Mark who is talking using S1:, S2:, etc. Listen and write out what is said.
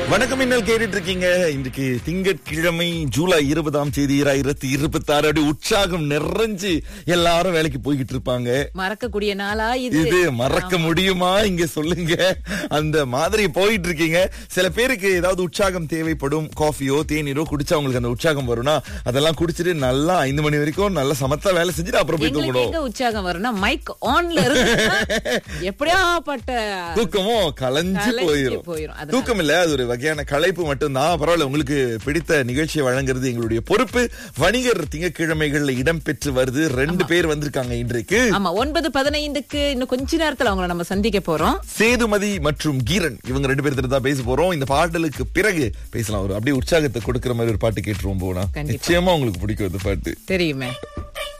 S1: வணக்கம் இன்னல் கேட்டுட்டு இருக்கீங்க இன்றைக்கு திங்கட்கிழமை ஜூலை இருபதாம் தேதி ஆயிரத்தி இருபத்தி ஆறு அப்படி உற்சாகம் நிறைஞ்சு எல்லாரும் வேலைக்கு போய்கிட்டு இருப்பாங்க
S2: மறக்கக்கூடிய நாளா இது
S1: இது மறக்க முடியுமா இங்க சொல்லுங்க அந்த மாதிரி போயிட்டு இருக்கீங்க சில பேருக்கு ஏதாவது உற்சாகம் தேவைப்படும் காஃபியோ தேநீரோ குடிச்சா அவங்களுக்கு அந்த உற்சாகம் வரும்னா அதெல்லாம் குடிச்சிட்டு நல்லா ஐந்து மணி வரைக்கும் நல்லா சமத்தா வேலை செஞ்சுட்டு அப்புறம் போய்
S2: எங்களுக்கு
S1: தூங்கணும்
S2: எங்க உற்சாகம் வரும்னா மைக் ஆன்ல இருக்கு எப்படியாப்பட்ட
S1: தூக்கமும் கலைஞ்சு
S2: கலைஞ்சு
S1: போயிரும்
S2: போயிரும். அதனால.
S1: தூக்கம் இல்ல அது ஒரு வகையான களைப்பு மட்டும்தான் பரவாயில்ல உங்களுக்கு பிடித்த நிகழ்ச்சியை வழங்குறது எங்களுடைய பொறுப்பு வணிகர் திங்கட்கிழமைகள்ல இடம்பெற்று வருது ரெண்டு பேர் வந்திருக்காங்க இன்றைக்கு
S2: ஆமா ஒன்பது பதினைந்துக்கு இன்னும் கொஞ்ச நேரத்துல அவங்கள நம்ம சந்திக்க போறோம்
S1: சேதுமதி மற்றும் கீரன் இவங்க ரெண்டு பேர்த்துல தான் பேச போறோம் இந்த பாடலுக்கு பிறகு பேசலாம் ஒரு அப்படியே உற்சாகத்தை கொடுக்கிற மாதிரி ஒரு பாட்டு கேட்டுருவோம் போனா
S2: கண்டிப்பா.
S1: நிச்சயமா உங்களுக்கு பிடிக்கும் இந்த பாட்டு
S2: தெரியுமே